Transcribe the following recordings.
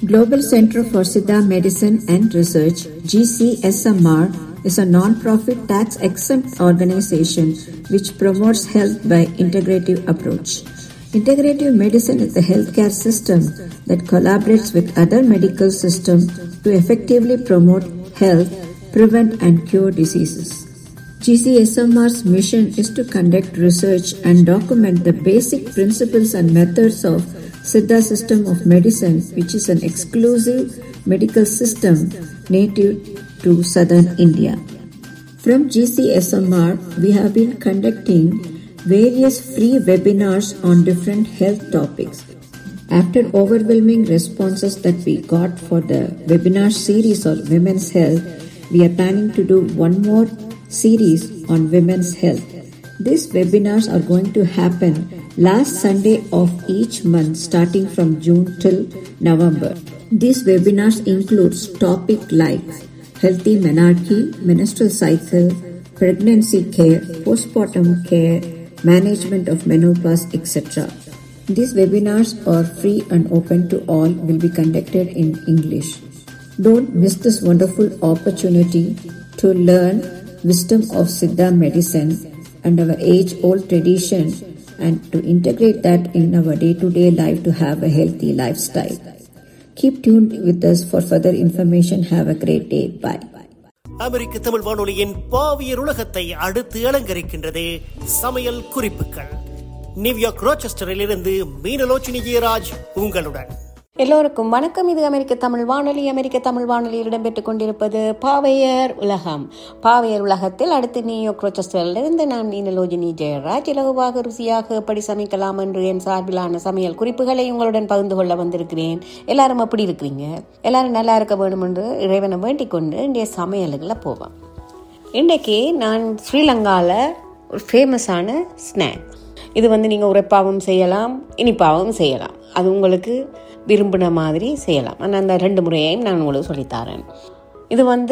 Global Center for Siddha Medicine and Research, GCSMR, is a non-profit tax-exempt organization which promotes health by integrative approach. Integrative medicine is a healthcare system that collaborates with other medical systems to effectively promote health, prevent and cure diseases. GCSMR's mission is to conduct research and document the basic principles and methods of Siddha system of medicine, which is an exclusive medical system native to southern India. From GCSMR, we have been conducting various free webinars on different health topics. After overwhelming responses that we got for the webinar series on women's health, we are planning to do one more series on women's health. These webinars are going to happen last Sunday of each month starting from June till November. These webinars includes topic like healthy menarche, menstrual cycle, pregnancy care, postpartum care, management of menopause, etc. These webinars are free and open to all will be conducted in English. Don't miss this wonderful opportunity to learn wisdom of Siddha medicine and our age old tradition and to integrate that in our day to day life to have a healthy lifestyle. Keep tuned with us for further information. Have a great day. Bye. அமெரிக்க தமிழ் வானொலியின் பாவியர் உலகத்தை அடுத்து அலங்கரிக்கின்றது சமையல் குறிப்புகள் New York ரோச்செஸ்டரில் இருந்து மீனலோச்சினி ஜெயராஜ் உங்களுடன் எல்லோருக்கும் வணக்கம் இது அமெரிக்க தமிழ் வானொலி அமெரிக்க தமிழ் வானொலியில் இடம்பெற்றுக் கொண்டிருப்பது பாவையர் உலகம் பாவையர் உலகத்தில் அடுத்து நியூயார்க் ரோச்சஸ்டரிலிருந்து நான் நீனலோஜினி ஜெயராஜ் இலகுவாக ருசியாக எப்படி சமைக்கலாம் என்று என் சார்பிலான சமையல் குறிப்புகளை உங்களுடன் பகிர்ந்து கொள்ள வந்திருக்கிறேன் எல்லாரும் எப்படி இருக்கிறீங்க எல்லாரும் நல்லா இருக்க வேண்டும் என்று இறைவனை வேண்டிக் கொண்டு இன்றைய சமையலுக்குள்ள போவோம் இன்றைக்கு நான் ஸ்ரீலங்காவில் ஒரு ஃபேமஸான ஸ்நாக் இது வந்து நீங்கள் உரைப்பாகவும் செய்யலாம் இனிப்பாகவும் செய்யலாம் அது உங்களுக்கு விரும்பின மாதிரி செய்யலாம் ஆனால் அந்த ரெண்டு முறையையும் நான் உங்களுக்கு சொல்லித்தரேன் இது வந்து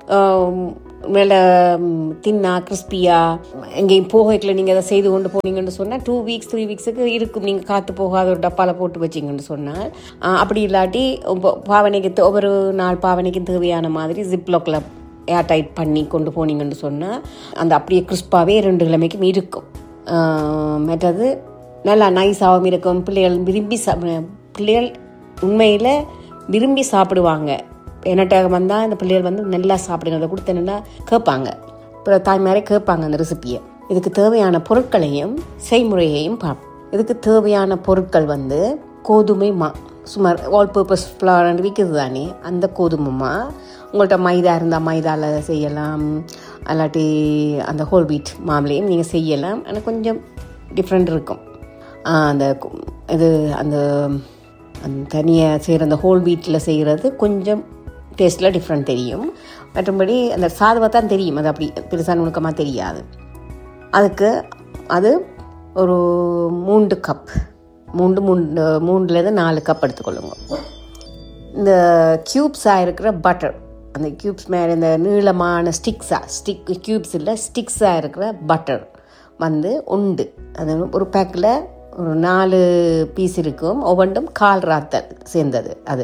மேலே தின்னா கிறிஸ்பியாக எங்கேயும் போகல நீங்கள் அதை செய்து கொண்டு போனீங்கன்னு சொன்னால் டூ வீக்ஸ் த்ரீ வீக்ஸுக்கு இருக்கும் நீங்கள் காற்று போகாத ஒரு டப்பாவில் போட்டு வச்சிங்கன்னு சொன்னால் அப்படி இல்லாட்டி பாவனைக்கு ஒவ்வொரு நாள் பாவனைக்கு தேவையான மாதிரி ஜிப்லாக்கில் ஏர் டைட் பண்ணி கொண்டு போனீங்கன்னு சொன்னால் அந்த அப்படியே கிறிஸ்பாகவே ரெண்டு கிழமைக்கும் இருக்கும் மற்றது நல்லா நைஸாகவும் இருக்கும் பிள்ளைகள் விரும்பி பிள்ளைகள் உண்மையில் விரும்பி சாப்பிடுவாங்க என்னட்ட வந்தால் இந்த பிள்ளைகள் வந்து நல்லா சாப்பிடுங்க அதை கொடுத்து நல்லா கேட்பாங்க அப்புறம் தாய்மாரே கேட்பாங்க அந்த ரெசிப்பியை இதுக்கு தேவையான பொருட்களையும் செய்முறையையும் பார்ப்போம் இதுக்கு தேவையான பொருட்கள் வந்து கோதுமை மா சுமார் ஆல் பர்பஸ் ஃப்ளவர் விற்கிறது தானே அந்த கோதுமை மா உங்கள்கிட்ட மைதா இருந்தால் மைதாவில் செய்யலாம் அல்லாட்டி அந்த ஹோல் வீட் மாவுலையும் நீங்கள் செய்யலாம் ஆனால் கொஞ்சம் டிஃப்ரெண்ட் இருக்கும் அந்த இது அந்த அந்த தனியாக செய்கிற அந்த ஹோல் வீட்டில் செய்கிறது கொஞ்சம் டேஸ்ட்டில் டிஃப்ரெண்ட் தெரியும் மற்றபடி அந்த சாதமாக தான் தெரியும் அது அப்படி பெருசாக நுணுக்கமாக தெரியாது அதுக்கு அது ஒரு மூன்று கப் மூன்று மூன்று மூன்றுலேருந்து நாலு கப் எடுத்துக்கொள்ளுங்க இந்த க்யூப்ஸாக இருக்கிற பட்டர் அந்த க்யூப்ஸ் மேலே இந்த நீளமான ஸ்டிக்ஸாக ஸ்டிக் க்யூப்ஸ் இல்லை ஸ்டிக்ஸாக இருக்கிற பட்டர் வந்து உண்டு அது ஒரு பேக்கில் ஒரு நாலு பீஸ் இருக்கும் ஒவ்வொன்றும் கால் ராத்தல் சேர்ந்தது அது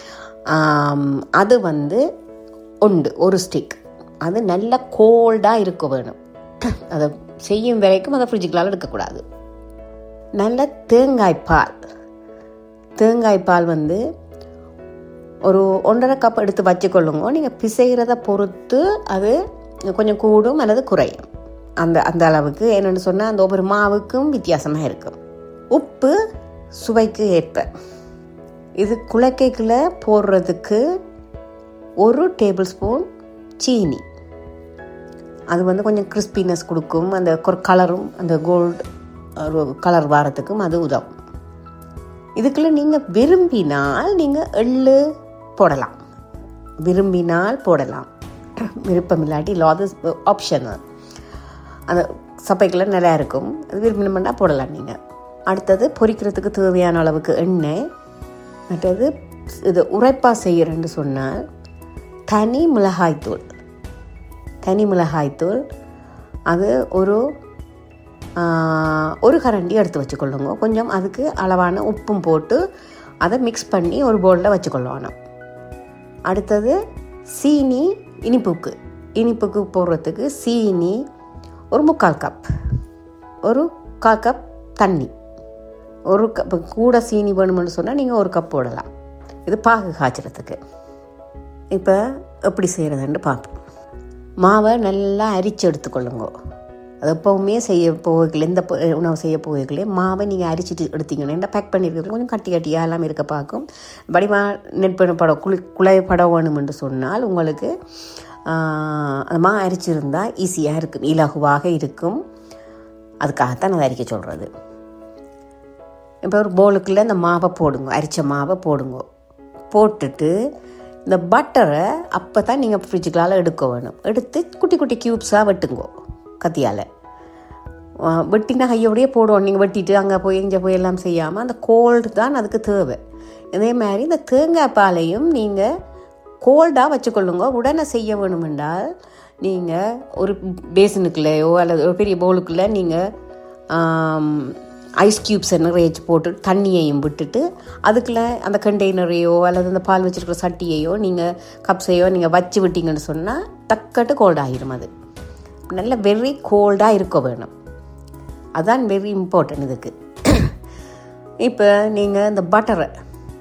அது வந்து உண்டு ஒரு ஸ்டிக் அது நல்ல கோல்டாக இருக்க வேணும் அதை செய்யும் வரைக்கும் அதை ஃப்ரிட்ஜுக்களால் எடுக்கக்கூடாது நல்ல தேங்காய் பால் தேங்காய் பால் வந்து ஒரு ஒன்றரை கப் எடுத்து வச்சுக்கொள்ளுங்க நீங்கள் பிசைகிறத பொறுத்து அது கொஞ்சம் கூடும் அல்லது குறையும் அந்த அந்த அளவுக்கு என்னென்னு சொன்னால் அந்த ஒவ்வொரு மாவுக்கும் வித்தியாசமாக இருக்கும் உப்பு சுவைக்கு ஏற்ப இது குலக்கைக்குள்ள போடுறதுக்கு ஒரு டேபிள் ஸ்பூன் சீனி அது வந்து கொஞ்சம் கிறிஸ்பினஸ் கொடுக்கும் அந்த கலரும் அந்த கோல்டு கலர் வாரத்துக்கும் அது உதவும் இதுக்குள்ள நீங்கள் விரும்பினால் நீங்கள் எள்ளு போடலாம் விரும்பினால் போடலாம் விருப்பம் இல்லாட்டி இல்லாத ஆப்ஷன் அந்த சப்பைக்குள்ள நல்லா இருக்கும் அது விரும்பினோம்னா போடலாம் நீங்கள் அடுத்தது பொரிக்கிறதுக்கு தேவையான அளவுக்கு எண்ணெய் மற்றது இது உரைப்பாக செய்கிறேன்னு சொன்னால் தனி மிளகாய்த்தூள் தனி மிளகாய்த்தூள் அது ஒரு ஒரு கரண்டி எடுத்து வச்சுக்கொள்ளுங்க கொஞ்சம் அதுக்கு அளவான உப்பும் போட்டு அதை மிக்ஸ் பண்ணி ஒரு பவுலில் வச்சுக்கொள்ளணும் அடுத்தது சீனி இனிப்புக்கு இனிப்புக்கு போடுறதுக்கு சீனி ஒரு முக்கால் கப் ஒரு கால் கப் தண்ணி ஒரு கப் கூட சீனி வேணும்னு சொன்னால் நீங்கள் ஒரு கப் போடலாம் இது பாகு காய்ச்சறதுக்கு இப்போ எப்படி செய்கிறதுன்னு பார்ப்போம் மாவை நல்லா அரிச்சு எடுத்துக்கொள்ளுங்க அது எப்போவுமே செய்ய போகல எந்த பொ- உணவு செய்ய போகல மாவை நீங்கள் அரிச்சிட்டு எடுத்தீங்கன்னா பேக் பண்ணியிருக்கிறது கொஞ்சம் கட்டி கட்டியாக எல்லாம் இருக்க பார்க்கும் வடிவா நெற்பட படம் குளி குழைப்படம் வேணும் என்று சொன்னால் உங்களுக்கு ஆஹ், அந்த மா அரிச்சிருந்தா ஈஸியாக இருக்கும் இலகுவாக இருக்கும் அதுக்காகத்தான் நான் அரிக்க சொல்கிறது இப்போ ஒரு பவுலுக்குள்ளே இந்த மாவை போடுங்க அரிச்ச மாவை போடுங்க போட்டுட்டு இந்த பட்டரை அப்போ தான் நீங்கள் ஃப்ரிட்ஜுக்களால் எடுக்க வேணும் எடுத்து குட்டி குட்டி க்யூப்ஸாக வெட்டுங்கோ கத்தியால் வெட்டினா கையோடையே போடுவோம் நீங்கள் வெட்டிட்டு அங்கே போய் இங்கே போய் எல்லாம் செய்யாமல் அந்த கோல்டு தான் அதுக்கு தேவை இதே மாதிரி இந்த தேங்காய் பாலையும் நீங்கள் கோல்டாக வச்சுக்கொள்ளுங்க உடனே செய்ய வேணுமென்றால் நீங்கள் ஒரு பேசனுக்குள்ளேயோ அல்லது ஒரு பெரிய பவுலுக்குள்ளே நீங்கள் ஐஸ் க்யூப்ஸை நிறைய போட்டு தண்ணியையும் விட்டுட்டு அதுக்குள்ளே அந்த கண்டெய்னரையோ அல்லது அந்த பால் வச்சிருக்கிற சட்டியையோ நீங்கள் கப்ஸையோ நீங்கள் வச்சு விட்டீங்கன்னு சொன்னால் டக்கட்டு கோல்ட் ஆகிரும் அது நல்ல வெரி கோல்டாக இருக்க வேணும் அதான் வெரி இம்பார்ட்டன்ட் இதுக்கு இப்போ நீங்கள் இந்த பட்டரை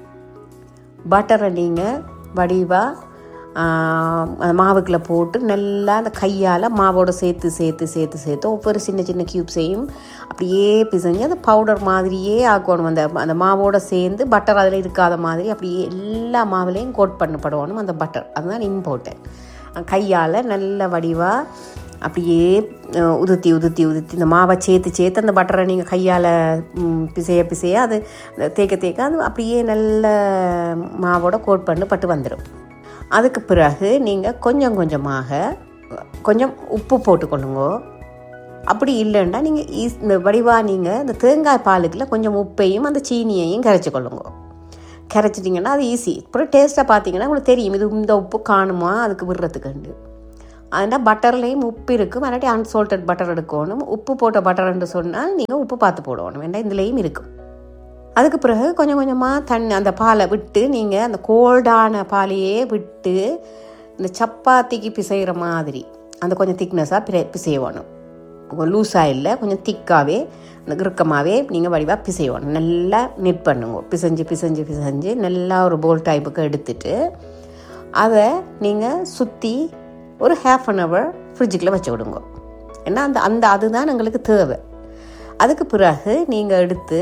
பட்டரை நீங்கள் வடிவாக அந்த மாவுக்குள்ள போட்டு நல்லா அந்த கையால் மாவோட சேர்த்து சேர்த்து சேர்த்து சேர்த்து ஒவ்வொரு சின்ன சின்ன க்யூப்ஸையும் அப்படியே பிசைஞ்சு அந்த பவுடர் மாதிரியே ஆக்கணும் அந்த அந்த மாவோட சேர்ந்து பட்டர் அதில் இருக்காத மாதிரி அப்படியே எல்லா மாவுலேயும் கோட் பண்ணப்படணும் அந்த பட்டர் அதுதான் இம்பார்ட்டன்ட் கையால் நல்ல வடிவாக அப்படியே அஹ், உதுத்தி உதுத்தி உதுத்தி இந்த மாவை சேர்த்து சேர்த்து அந்த பட்டரை நீங்கள் கையால் பிசைய பிசைய அது தேய்க்க தேய்க்க அது அப்படியே நல்ல மாவோட கோட் பண்ணி பட்டு வந்துடும் அதுக்கு பிறகு நீங்கள் கொஞ்சம் கொஞ்சமாக கொஞ்சம் உப்பு போட்டுக்கொள்ளுங்க அப்படி இல்லைன்னா நீங்கள் ஈஸ் இந்த வடிவாக நீங்கள் இந்த தேங்காய் பாலுக்குள்ள கொஞ்சம் உப்பையும் அந்த சீனியையும் கரைச்சி கொள்ளுங்க கரைச்சிட்டிங்கன்னா அது ஈஸி அப்புறம் டேஸ்ட்டாக பார்த்தீங்கன்னா உங்களுக்கு தெரியும் இது இந்த உப்பு காணுமா அதுக்கு விடுறதுக்குண்டு அதனால் பட்டர்லேயும் உப்பு இருக்கும் இல்லாட்டி அன்சால்டட் பட்டர் எடுக்கணும் உப்பு போட்ட பட்டர்ன்னு சொன்னால் நீங்கள் உப்பு பார்த்து போடணும் ஏன்னா இதுலேயும் இருக்கும் அதுக்கு பிறகு கொஞ்சம் கொஞ்சமாக தண்ணி அந்த பாலை விட்டு நீங்கள் அந்த கோல்டான பாலையே விட்டு இந்த சப்பாத்திக்கு பிசைகிற மாதிரி அந்த கொஞ்சம் திக்னஸாக பிர பிசையணும் லூஸாக இல்லை கொஞ்சம் திக்காகவே அந்த கிறுக்கமாகவே நீங்கள் வடிவாக பிசையணும் நல்லா நெட் பண்ணுங்க பிசைஞ்சு பிசைஞ்சு பிசைஞ்சு நல்லா ஒரு போல் டைப்புக்கு எடுத்துட்டு அதை நீங்கள் சுற்றி ஒரு ஹாஃப் அன் ஹவர் ஃப்ரிட்ஜுக்குள்ளே வச்சு விடுங்க ஏன்னா அந்த அந்த அதுதான் எங்களுக்கு தேவை அதுக்கு பிறகு நீங்கள் எடுத்து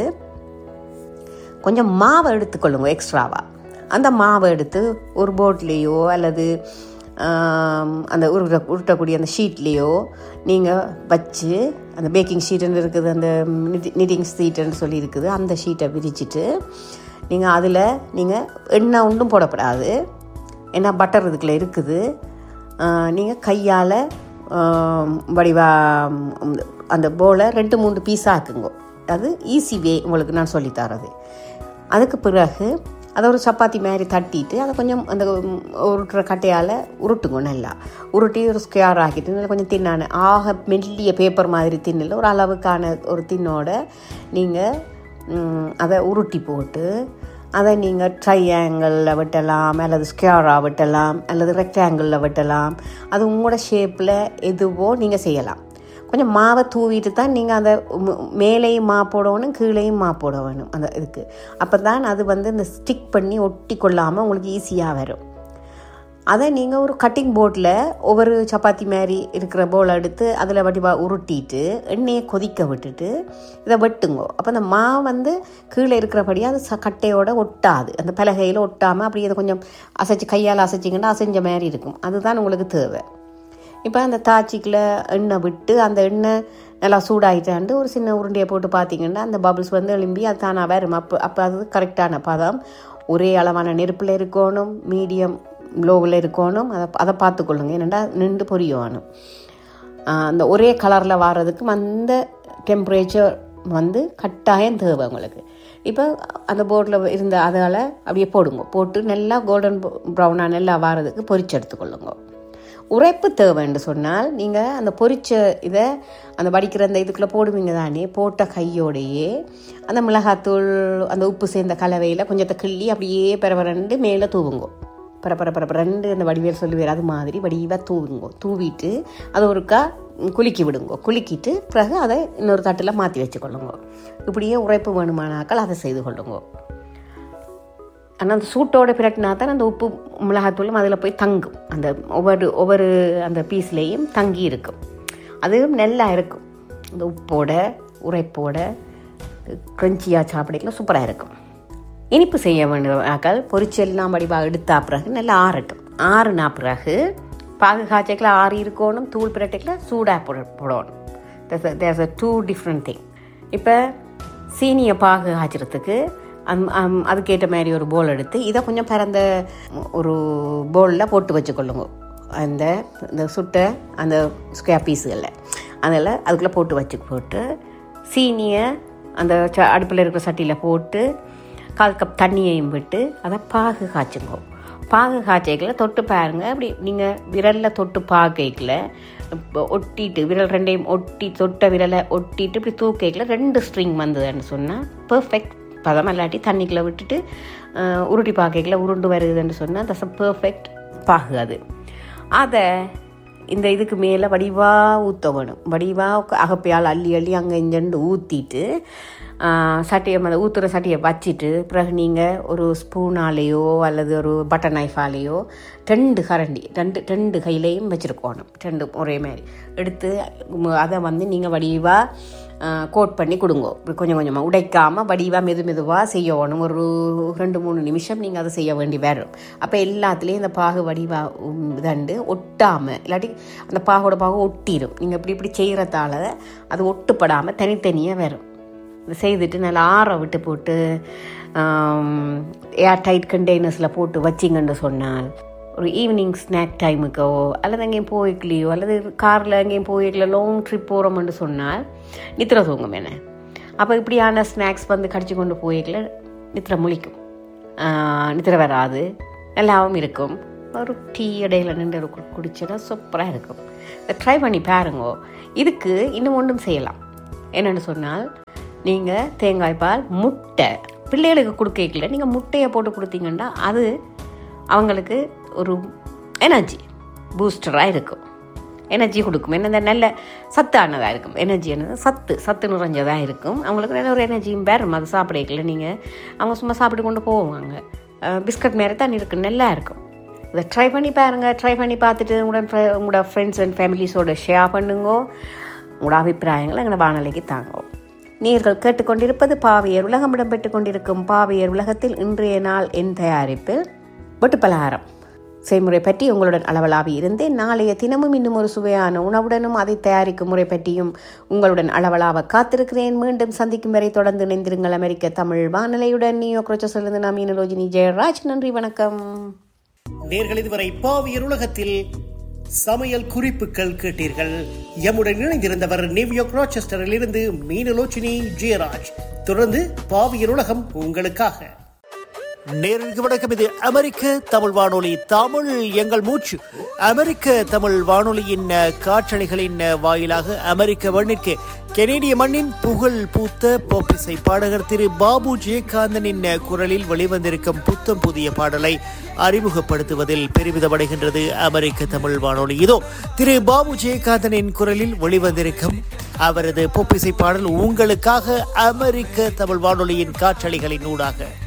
கொஞ்சம் மாவை எடுத்துக்கொள்ளுங்க எக்ஸ்ட்ராவாக அந்த மாவை எடுத்து ஒரு போட்லேயோ அல்லது ஆம், அந்த உருட்ட உருட்டக்கூடிய அந்த ஷீட்லேயோ நீங்கள் வச்சு அந்த பேக்கிங் ஷீட்டுன்னு இருக்குது அந்த நிட்டிங் ஷீட்டுன்னு சொல்லி இருக்குது அந்த ஷீட்டை விரிச்சிட்டு நீங்கள் அதில் நீங்கள் எண்ணெய் ஒன்றும் போடக்கூடாது ஏன்னா பட்டர் இதுக்குள்ள இருக்குது நீங்கள் கையால் வடிவா ம், அந்த போலை ரெண்டு மூணு பீஸாக ஆக்குங்க அது ஈஸி வே உங்களுக்கு நான் சொல்லித் தரது அதுக்கு பிறகு அதை ஒரு சப்பாத்தி மாதிரி தட்டிட்டு அதை கொஞ்சம் அந்த ம், உருட்டுற கட்டையால் உருட்டுங்க நல்லா உருட்டி ஒரு ஸ்கொயர் ஆக்கிட்டு நல்லா கொஞ்சம் தின்னான ஆக மெல்லிய பேப்பர் மாதிரி தின்னில் ஒரு அளவுக்கான ஒரு தின்னோட நீங்கள் அதை உருட்டி போட்டு அதை நீங்கள் ட்ரையாங்கிளில் வெட்டலாம் அல்லது ஸ்கொயராக வெட்டலாம் அல்லது ரெக்டாங்கிளில் வெட்டலாம் அது உங்களோட ஷேப்பில் எதுவோ நீங்கள் செய்யலாம் கொஞ்சம் மாவை தூவிட்டு தான் நீங்கள் அந்த ம- மேலேயும் மா போடணும் கீழேயும் மா போட வேணும் அந்த இதுக்கு அப்போ தான் அது வந்து இந்த ஸ்டிக் பண்ணி ஒட்டி கொள்ளாமல் உங்களுக்கு ஈஸியாக வரும் அதை நீங்கள் ஒரு கட்டிங் போர்டில் ஒவ்வொரு சப்பாத்தி மாதிரி இருக்கிற போல் எடுத்து அதில் வடிவாக உருட்டிட்டு எண்ணெயை கொதிக்க விட்டுட்டு இதை வெட்டுங்கோ அப்போ அந்த மா வந்து கீழே இருக்கிறபடியாக அது ச கட்டையோட ஒட்டாது அந்த பலகையில் ஒட்டாமல் அப்படியே அதை கொஞ்சம் அசைச்சு கையால் அசைச்சிங்கன்னா அசைஞ்ச மாதிரி இருக்கும் அதுதான் உங்களுக்கு தேவை இப்போ அந்த தாச்சிக்கில் எண்ணெய் விட்டு அந்த எண்ணெய் நல்லா சூடாயிட்டாண்டு ஒரு சின்ன உருண்டையை போட்டு பார்த்தீங்கன்னா அந்த பபிள்ஸ் வந்து எழும்பி அது தானாக வரும் அப்போ அப்போ அது கரெக்டான பதம் ஒரே அளவான நெருப்பில் இருக்கணும் மீடியம் லோவில் இருக்கணும் அதை அதை பார்த்துக்கொள்ளுங்க என்னென்னா நின்று பொரியணும் ஆஹ் அந்த ஒரே கலரில் வர்றதுக்கும் அந்த டெம்பரேச்சர் வந்து கட்டாயம் தேவை உங்களுக்கு இப்போ அந்த போர்டில் இருந்த அதால் அப்படியே போடுங்க போட்டு நல்லா கோல்டன் ப்ரௌனாக நல்லா வாரதுக்கு பொரிச்சு எடுத்துக்கொள்ளுங்க உரைப்பு தேவைன்னு சொன்னால் நீங்கள் அந்த பொரிச்ச இதை அந்த வடிக்கிற அந்த இதுக்குள்ளே போடுவீங்க தானே போட்ட கையோடையே அந்த மிளகாத்தூள் அந்த உப்பு சேர்ந்த கலவையில் கொஞ்சத்தை கிள்ளி அப்படியே பரபரண்டு மேலே தூவுங்கோ பரபர பரபரண்டு அந்த வடிவேல் சொல்லுவார் அது மாதிரி வடிவாக தூவுங்கோ தூவிட்டு அதை ஒருக்கா குலுக்கி விடுங்கோ குலுக்கிட்டு பிறகு அதை இன்னொரு தட்டில் மாற்றி வச்சுக்கொள்ளுங்க இப்படியே உரைப்பு வேணுமானாக்கள் அதை செய்து கொள்ளுங்கோ ஆனால் அந்த சூட்டோட பிரட்டினா தான் அந்த உப்பு மிளகாத்தூளும் அதில் போய் தங்கும் அந்த ஒவ்வொரு ஒவ்வொரு அந்த பீஸ்லேயும் தங்கி இருக்கும் அதுவும் நல்லா இருக்கும் அந்த உப்போட உரைப்போட க்ரன்ச்சியாக சாப்பிடல சூப்பராக இருக்கும் இனிப்பு செய்ய வேண்டிய பொரிச்சு எல்லாம் வடிவாக எடுத்தா பிறகு நல்லா ஆறட்டும் ஆறுனா பிறகு பாகு காய்ச்சக்கில் ஆறி இருக்கணும் தூள் பிரட்டைக்கில் சூடாக போட போடணும் there's a two different thing இப்போ சீனியை பாகு காய்ச்சறதுக்கு அம் அம் அதுக்கேற்ற மாதிரி ஒரு போல் எடுத்து இதை கொஞ்சம் பரந்த ஒரு போலில் போட்டு வச்சுக்கொள்ளுங்க அந்த இந்த சுட்ட அந்த ஸ்கொயர் பீஸுகளில் அதில் அதுக்குள்ளே போட்டு வச்சு போட்டு சீனியை அந்த ச அடுப்பில் இருக்கிற சட்டியில் போட்டு கால் கப் தண்ணியையும் விட்டு அதை பாகு காய்ச்சுங்க பாகு காய்ச்சிக்கல தொட்டு பாருங்க அப்படி நீங்கள் விரலில் தொட்டு பாகைக்கல ஒட்டிட்டு விரல் ரெண்டையும் ஒட்டி தொட்ட விரலை ஒட்டிட்டு இப்படி தூக்கைக்கில் ரெண்டு ஸ்ட்ரிங் வந்ததுன்னு சொன்னால் பர்ஃபெக்ட் பதம் இல்லாட்டி தண்ணிக்குள்ளே விட்டுட்டு உருட்டி பாக்கைக்கில் உருண்டு வருதுன்னு சொன்னால் தஸ் பர்ஃபெக்ட் பாகு அது அதை இந்த இதுக்கு மேலே வடிவாக ஊற்ற வேணும் வடிவாக அகப்பையால் அள்ளி அள்ளி அங்கே இங்கேண்டு ஊற்றிட்டு சட்டியை அந்த ஊற்றுற சட்டியை வச்சுட்டு பிறகு நீங்கள் ஒரு ஸ்பூனாலேயோ அல்லது ஒரு பட்டர் நைஃபாலேயோ ரெண்டு கரண்டி ரெண்டு ரெண்டு கையிலையும் வச்சுருக்கணும் ரெண்டு ஒரே மாதிரி எடுத்து அதை வந்து நீங்கள் வடிவாக கோட் பண்ணி கொடுங்கோ கொஞ்சம் கொஞ்சமாக உடைக்காமல் வடிவாக மெது மெதுவாக செய்யணும் ஒரு ரெண்டு மூணு நிமிஷம் நீங்கள் அதை செய்ய வேண்டி வரும் அப்போ எல்லாத்துலேயும் இந்த பாகு வடிவாக இதண்டு ஒட்டாமல் இல்லாட்டி அந்த பாகோட பாகு ஒட்டிடும் நீங்கள் இப்படி இப்படி செய்கிறதால அது ஒட்டுப்படாமல் தனித்தனியாக வரும் இதை செய்துட்டு நல்லா ஆற விட்டு போட்டு ஏர் டைட் கண்டெய்னர்ஸில் போட்டு வச்சிங்கன்னு சொன்னால் ஒரு ஈவினிங் ஸ்நாக் டைமுக்கோ அல்லது எங்கேயும் போய்க்கலையோ அல்லது காரில் எங்கேயும் போய்க்கல லாங் ட்ரிப் போகிறோம்னு சொன்னால் நித்திர தூங்கும் என்ன அப்போ இப்படியான ஸ்நாக்ஸ் வந்து கடிச்சு கொண்டு போய்க்கல நித்திர முழிக்கும் நித்திர வராது நல்லாவும் இருக்கும் ஒரு டீ இடையில நின்று குடிச்சதா சூப்பராக இருக்கும் ட்ரை பண்ணி பாருங்கோ இதுக்கு இன்னும் ஒன்றும் செய்யலாம் என்னென்னு சொன்னால் நீங்கள் தேங்காய் பால் முட்டை பிள்ளைகளுக்கு கொடுக்கல நீங்கள் முட்டையை போட்டு கொடுத்தீங்கன்னா அது அவங்களுக்கு ஒரு எனர்ஜி பூஸ்டராக இருக்கும் எனர்ஜி கொடுக்கும் என்ன நல்ல சத்தானதாக இருக்கும் எனர்ஜி என்னது சத்து சத்து நிறைஞ்சதாக இருக்கும் அவங்களுக்கு நல்ல ஒரு எனர்ஜியும் வரும் அது சாப்பிடக்கல நீங்கள் அவங்க சும்மா சாப்பிட்டு கொண்டு போவாங்க பிஸ்கட் மாரி தான் இருக்குது நல்லா இருக்கும் இதை ட்ரை பண்ணி பாருங்கள் ட்ரை பண்ணி பார்த்துட்டு உங்களோட உங்களோட ஃப்ரெண்ட்ஸ் அண்ட் ஃபேமிலிஸோட ஷேர் பண்ணுங்கோ உங்களோட அபிப்பிராயங்களை எங்களை வானொலிக்கு தாங்கோ நீர்கள் கேட்டுக்கொண்டிருப்பது பாவையர் உலகம் இடம்பெற்றுக் கொண்டிருக்கும் பாவையர் உலகத்தில் இன்றைய நாள் என் தயாரிப்பில் பொட்டு பலகாரம் செய்முறை பற்றி உங்களுடன் அளவலாவி இருந்தேன் நாளைய தினமும் இன்னும் ஒரு சுவையான உணவுடனும் அதை தயாரிக்கும் முறை பற்றியும் உங்களுடன் அளவலாவ காத்திருக்கிறேன் மீண்டும் சந்திக்கும் வரை தொடர்ந்து இணைந்திருங்கள் அமெரிக்க தமிழ் வானிலையுடன் நியோ குரோச்சஸிலிருந்து நான் மீனலோஜினி ஜெயராஜ் நன்றி வணக்கம் நேர்கள் இதுவரை பாவியர் உலகத்தில் சமையல் குறிப்புகள் கேட்டீர்கள் எம்முடன் இணைந்திருந்தவர் நியூயார்க் ராச்செஸ்டரில் இருந்து மீனலோச்சினி ஜெயராஜ் தொடர்ந்து பாவியர் உலகம் உங்களுக்காக நேருக்கு வணக்கம் இது அமெரிக்க தமிழ் வானொலி தமிழ் எங்கள் மூச்சு அமெரிக்க தமிழ் வானொலியின் காற்றணிகளின் வாயிலாக அமெரிக்க மண்ணிற்கு கெனேடிய மண்ணின் புகழ் பூத்த போப்பிசை பாடகர் திரு பாபு ஜெயகாந்தனின் குரலில் வெளிவந்திருக்கும் புத்தம் புதிய பாடலை அறிமுகப்படுத்துவதில் பெருமிதமடைகின்றது அமெரிக்க தமிழ் வானொலி இதோ திரு பாபு ஜெயகாந்தனின் குரலில் வெளிவந்திருக்கும் அவரது பொப்பிசை பாடல் உங்களுக்காக அமெரிக்க தமிழ் வானொலியின் காற்றலைகளின் ஊடாக